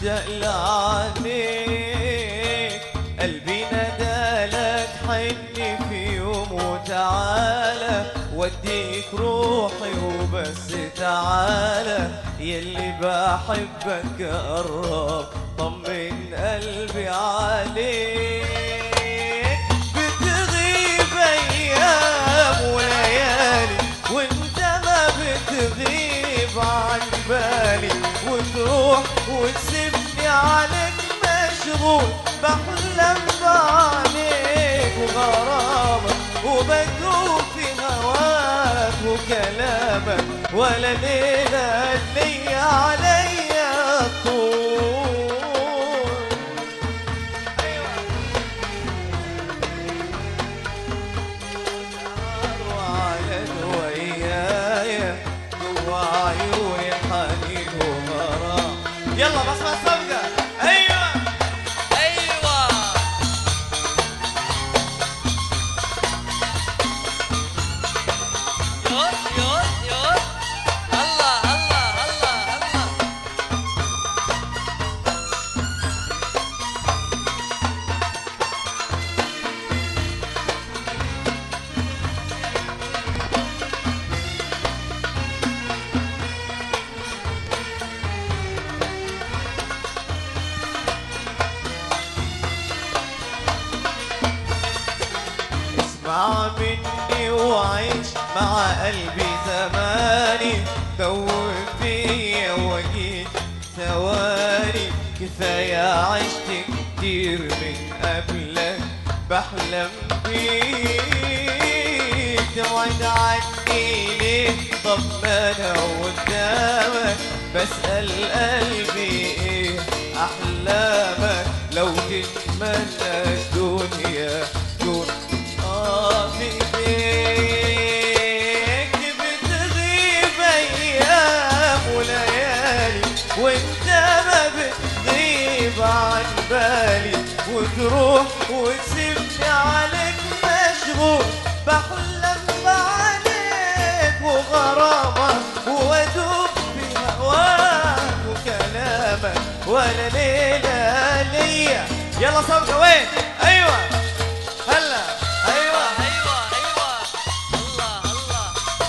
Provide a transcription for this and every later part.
مشتاق لعنيك قلبي ندالك حني في يوم وتعالى وديك روحي وبس تعالى يلي بحبك قرب طمن قلبي عليك بتغيب ايام وليالي وانت ما بتغيب عن بالي وتروح وتسيبني عليك مشغول بحلم بعينيك وغرامك وبدوب في هواك وكلامك ولا ليلة لي عليا طول وعلن ويايا جوا عيوني حنين وغرام يلا بسمع الصفقة ايوه ايوه يوت يوت يوت الله الله الله الله اسمع مني وعيش مع قلبي زماني دوب فيا وجيت ثواني كفاية عشت كتير من قبلك بحلم بيك تبعد عني ليه طب ما انا قدامك بسأل قلبي ايه احلامك لو تتمنى الدنيا تكون اه في ايديك بتغيب ايام وليالي وانت ما بتغيب عن بالي وتروح وتسيبني عليك مشغول بحلم بعينيك وغرامك وادوب في هواك وكلامك ولا ليلة ليا يلا صفقة وين ايوه هلا ايوه ايوه ايوه الله الله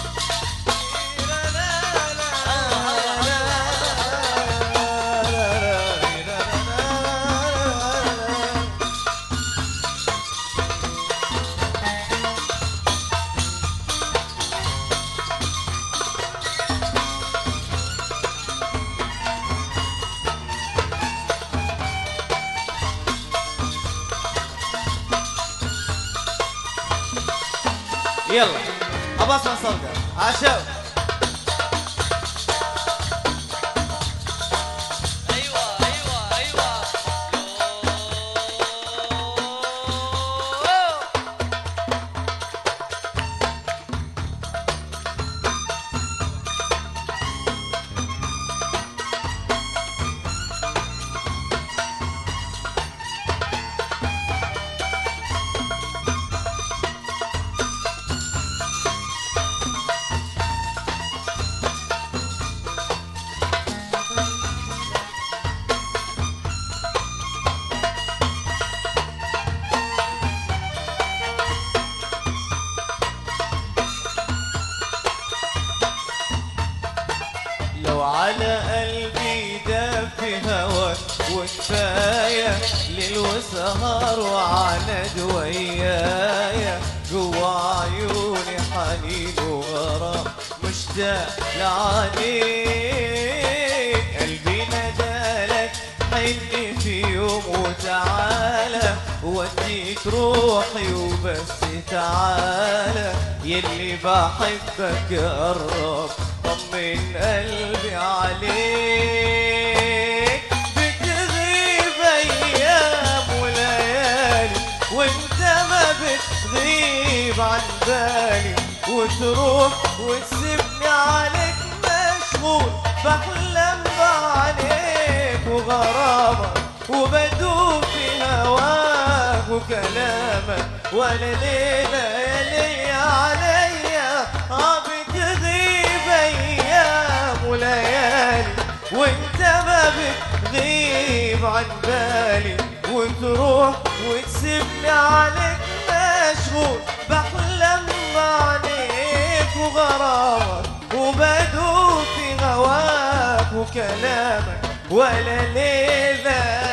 يلا ابى اسمع صفقة عشاء ايوه ايوه ايوه يوه. لو على قلبي دف هواك وكفاية ليل وسهر وعند ويايا جوا عيوني حنين وغرام مشتاق لعنيك قلبي ندالك حني في يوم وتعالى وديك روحي وبس تعالى يلي بحبك قرب طمن قلبي عليك بتغيب ايام وليالي وانت ما بتغيب عن بالي وتروح وتسيبني عليك مشغول بحلم بعينيك وغرامك وبدوب في هواك وكلامك ولا ليلة لي عليا اه بتغيب ايام وليالي وانت ما بتغيب عن بالي وتروح وتسيبني عليك مشغول بحلم بعينيك وغرامك وبدوب في هواك وكلامك ولا ليلة